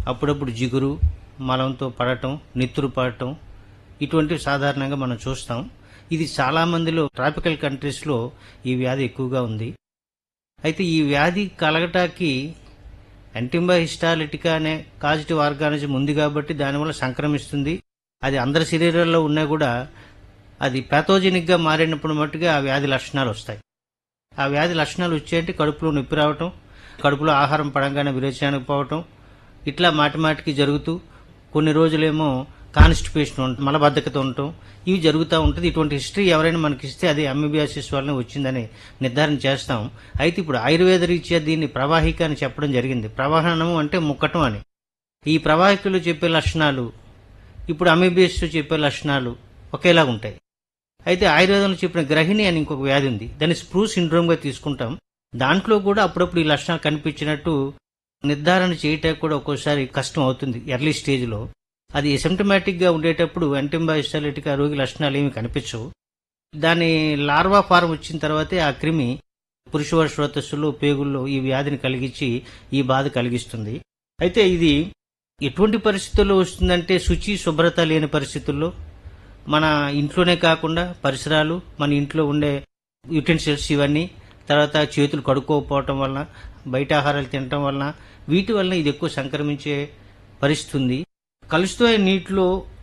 అప్పుడప్పుడు జిగురు మలంతో పడటం నెత్తురు పడటం ఇటువంటివి సాధారణంగా మనం చూస్తాం ఇది చాలా మందిలో ట్రాపికల్ కంట్రీస్లో ఈ వ్యాధి ఎక్కువగా ఉంది అయితే ఈ వ్యాధి కలగటానికి ఎంటింబా హిస్టాలిటికా అనే కాజిటివ్ ఆర్గానిజం ఉంది కాబట్టి దానివల్ల సంక్రమిస్తుంది అది అందరి శరీరాల్లో ఉన్నా కూడా అది ప్యాథోజెనిక్ గా మారినప్పుడు మట్టుగా ఆ వ్యాధి లక్షణాలు వస్తాయి ఆ వ్యాధి లక్షణాలు వచ్చాయంటే కడుపులో నొప్పి రావటం కడుపులో ఆహారం పడంగానే విరేచనానికి పోవటం ఇట్లా మాటి మాటికి జరుగుతూ కొన్ని రోజులేమో కాన్స్టిపేషన్ ఉండటం మలబద్ధకత ఉండటం ఇవి జరుగుతూ ఉంటుంది ఇటువంటి హిస్టరీ ఎవరైనా మనకి ఇస్తే అది అమ్మిబియాసిస్ వల్లనే వచ్చిందని నిర్ధారణ చేస్తాం అయితే ఇప్పుడు ఆయుర్వేద రీత్యా దీన్ని ప్రవాహిక అని చెప్పడం జరిగింది ప్రవాహనము అంటే ముక్కటం అని ఈ ప్రవాహికులు చెప్పే లక్షణాలు ఇప్పుడు అమీబియస్ చెప్పే లక్షణాలు ఒకేలా ఉంటాయి అయితే ఆయుర్వేదంలో చెప్పిన గ్రహిణి అని ఇంకొక వ్యాధి ఉంది దాన్ని స్ప్రూ సిండ్రోమ్ గా తీసుకుంటాం దాంట్లో కూడా అప్పుడప్పుడు ఈ లక్షణాలు కనిపించినట్టు నిర్ధారణ చేయటానికి కూడా ఒక్కోసారి కష్టం అవుతుంది ఎర్లీ స్టేజ్ లో అది ఎసిమ్టమాటిక్ గా ఉండేటప్పుడు యాంటీబయోస్టాలిటిక్ రోగి లక్షణాలు ఏమి కనిపించవు దాని లార్వా ఫారం వచ్చిన తర్వాతే ఆ క్రిమి పురుష శ్రోతస్సులు పేగుల్లో ఈ వ్యాధిని కలిగించి ఈ బాధ కలిగిస్తుంది అయితే ఇది ఎటువంటి పరిస్థితుల్లో వస్తుందంటే శుచి శుభ్రత లేని పరిస్థితుల్లో మన ఇంట్లోనే కాకుండా పరిసరాలు మన ఇంట్లో ఉండే యుటెన్సిల్స్ ఇవన్నీ తర్వాత చేతులు కడుక్కోకపోవటం వలన బయట ఆహారాలు తినటం వలన వీటి వలన ఇది ఎక్కువ సంక్రమించే పరిస్థితి ఉంది కలుషితమైన నీటిలో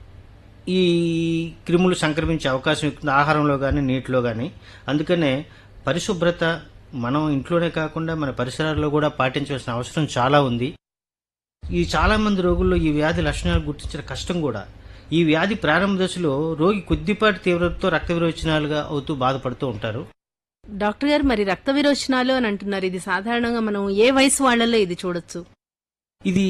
ఈ క్రిములు సంక్రమించే అవకాశం ఎక్కువ ఉంది. ఆహారంలో కానీ నీటిలో కానీ అందుకనే పరిశుభ్రత మనం ఇంట్లోనే కాకుండా మన పరిసరాల్లో కూడా పాటించవలసిన అవసరం చాలా ఉంది ఈ చాలా మంది రోగుల్లో ఈ వ్యాధి లక్షణాలు గుర్తించడం కష్టం కూడా ఈ వ్యాధి ప్రారంభ దశలో రోగి కొద్దిపాటి తీవ్రతతో రక్త విరోచనాలుగా అవుతూ బాధపడుతూ ఉంటారు డాక్టర్ గారు మరి రక్త విరోచనాలు అని అంటున్నారు ఇది సాధారణంగా మనం ఏ వయసు వాళ్ళలో ఇది చూడొచ్చు ఇది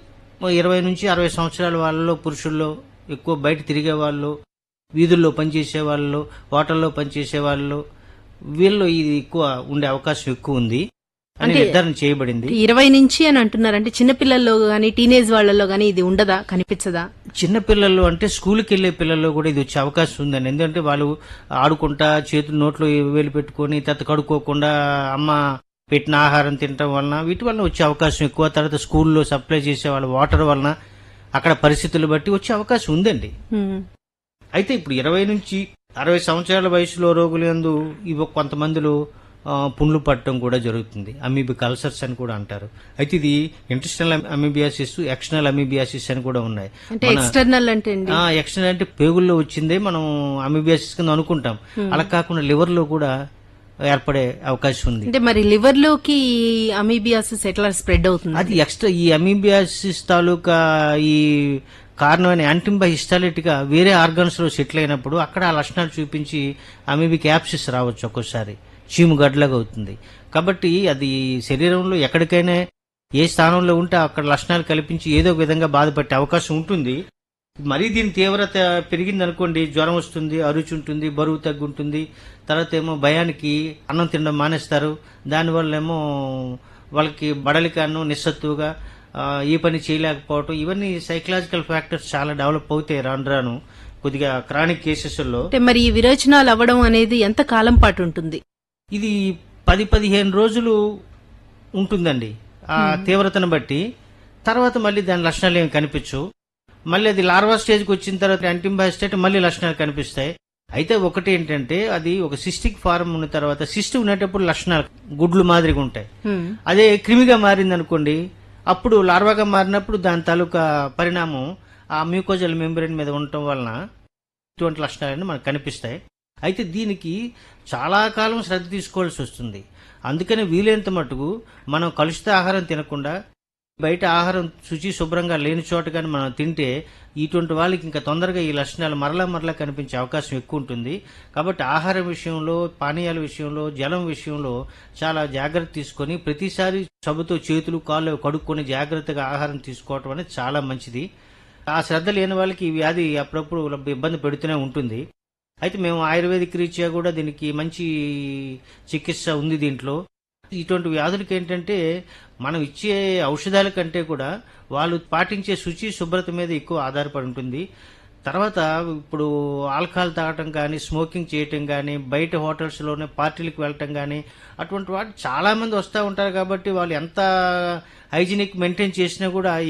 ఇరవై నుంచి అరవై సంవత్సరాల వాళ్ళలో పురుషుల్లో ఎక్కువ బయట తిరిగే వాళ్ళు వీధుల్లో పనిచేసే వాళ్ళు హోటల్లో పనిచేసే వాళ్ళు వీళ్ళు ఇది ఎక్కువ ఉండే అవకాశం ఎక్కువ ఉంది అని అంటే- నిర్ధారణ చేయబడింది ఇరవై నుంచి అని అంటున్నారు అంటే చిన్నపిల్లల్లో గానీ టీనేజ్ వాళ్ళలో గానీ ఇది ఉండదా కనిపించదా చిన్న పిల్లలు అంటే స్కూల్కి వెళ్లే పిల్లల్లో కూడా ఇది వచ్చే అవకాశం ఉందండి ఎందుకంటే వాళ్ళు ఆడుకుంటా చేతులు నోట్లో వేలు పెట్టుకొని తర్వాత కడుక్కోకుండా అమ్మ పెట్టిన ఆహారం తినటం వలన వీటి వలన వచ్చే అవకాశం ఎక్కువ తర్వాత స్కూల్లో సప్లై చేసే వాళ్ళ వాటర్ వలన అక్కడ పరిస్థితులు బట్టి వచ్చే అవకాశం ఉందండి హ్మ్. అయితే ఇప్పుడు ఇరవై నుంచి అరవై సంవత్సరాల వయసులో రోగులు యందు ఇవి కొంతమందిలో ఆ, పుండ్లు పట్టడం కూడా జరుగుతుంది అమీబిక్ అల్సర్స్ అని కూడా అంటారు అయితే ఇది ఇంటర్స్టల్ అమీబియాసిస్ ఎక్స్టర్నల్ అమీబియాసిస్ అని కూడా ఉన్నాయి అంటే మన- ఎక్స్టర్నల్ అంటే అండి ఆ ఎక్స్టర్నల్ అంటే పేగుల్లో వచ్చిందే మనం అమీబియాసిస్ కింద అనుకుంటాం అలా కాకుండా లివర్ లో కూడా ఏర్పడే అవకాశం ఉంది అంటే మరి లివర్ లోకి అమీబియాసిస్ ఎట్లా స్ప్రెడ్ అవుతుంది అది ఎక్స్ట్రా ఈ అమీబియాసిస్ తాలూకా ఈ కారణమైన యాంటింబా హిస్టాలిటిగా వేరే ఆర్గన్స్ లో సెటిల్ అయినప్పుడు అక్కడ ఆ లక్షణాలు చూపించి అమీబిక్ యాప్సిస్ రావచ్చు ఒక్కోసారి చీము గడ్డలాగా అవుతుంది కాబట్టి అది శరీరంలో ఎక్కడికైనా ఏ స్థానంలో ఉంటే అక్కడ లక్షణాలు కల్పించి ఏదో ఒక విధంగా బాధపడే అవకాశం ఉంటుంది మరీ దీని తీవ్రత పెరిగింది అనుకోండి జ్వరం వస్తుంది అరుచి ఉంటుంది బరువు తగ్గుంటుంది తర్వాత ఏమో భయానికి అన్నం తినడం మానేస్తారు దానివల్ల ఏమో వాళ్ళకి బడలికాను నిస్సత్తుగా ఆ, ఈ పని చేయలేకపోవటం ఇవన్నీ సైకలాజికల్ ఫ్యాక్టర్స్ చాలా డెవలప్ అవుతాయి రాను రాను కొద్దిగా క్రానిక్ కేసెస్లో అంటే మరి ఈ విరోచనాలు అవ్వడం అనేది ఎంత కాలం పాటు ఉంటుంది ఇది పది పదిహేను రోజులు ఉంటుందండి ఆ తీవ్రతను బట్టి తర్వాత మళ్ళీ దాని లక్షణాలు ఏమి కనిపించవు మళ్ళీ అది లార్వా స్టేజ్కి వచ్చిన తర్వాత యాంటీబయాస్టేట్ మళ్ళీ లక్షణాలు కనిపిస్తాయి అయితే ఒకటి ఏంటంటే అది ఒక సిస్టిక్ ఫారం ఉన్న తర్వాత సిస్ట్ ఉండేటప్పుడు లక్షణాలు గుడ్లు మాదిరిగా ఉంటాయి హ్మ్. అదే క్రిమిగా మారింది అనుకోండి అప్పుడు లార్వాగా మారినప్పుడు దాని తాలూకా పరిణామం ఆ మ్యూకోజల్ మెంబ్రెయిన్ మీద ఉండటం వలన ఇటువంటి లక్షణాలన్నీ మనకు కనిపిస్తాయి అయితే దీనికి చాలా కాలం శ్రద్ధ తీసుకోవాల్సి వస్తుంది అందుకని వీలైనంత మటుకు మనం కలుషిత ఆహారం తినకుండా బయట ఆహారం శుచి శుభ్రంగా లేని చోట కానీ మనం తింటే ఇటువంటి వాళ్ళకి ఇంకా తొందరగా ఈ లక్షణాలు మరలా మరలా కనిపించే అవకాశం ఎక్కువ ఉంటుంది కాబట్టి ఆహారం విషయంలో పానీయాల విషయంలో జలం విషయంలో చాలా జాగ్రత్త తీసుకొని ప్రతిసారి సబ్బుతో చేతులు కాళ్ళు కడుక్కొని జాగ్రత్తగా ఆహారం తీసుకోవటం అనేది చాలా మంచిది ఆ శ్రద్ధ లేని వాళ్ళకి ఈ వ్యాధి అప్పుడప్పుడు ఇబ్బంది పెడుతూనే ఉంటుంది అయితే మేము ఆయుర్వేదిక్ రీత్యా కూడా దీనికి మంచి చికిత్స ఉంది దీంట్లో ఇటువంటి వ్యాధులకి ఏంటంటే మనం ఇచ్చే ఔషధాల కంటే కూడా వాళ్ళు పాటించే శుచి శుభ్రత మీద ఎక్కువ ఆధారపడి ఉంటుంది తర్వాత ఇప్పుడు ఆల్కహాల్ తాగటం కానీ స్మోకింగ్ చేయటం కానీ బయట హోటల్స్లోనే పార్టీలకు వెళ్ళటం కానీ అటువంటి వాటి చాలా మంది వస్తూ ఉంటారు కాబట్టి వాళ్ళు ఎంత హైజీనిక్ మెయింటైన్ చేసినా కూడా ఈ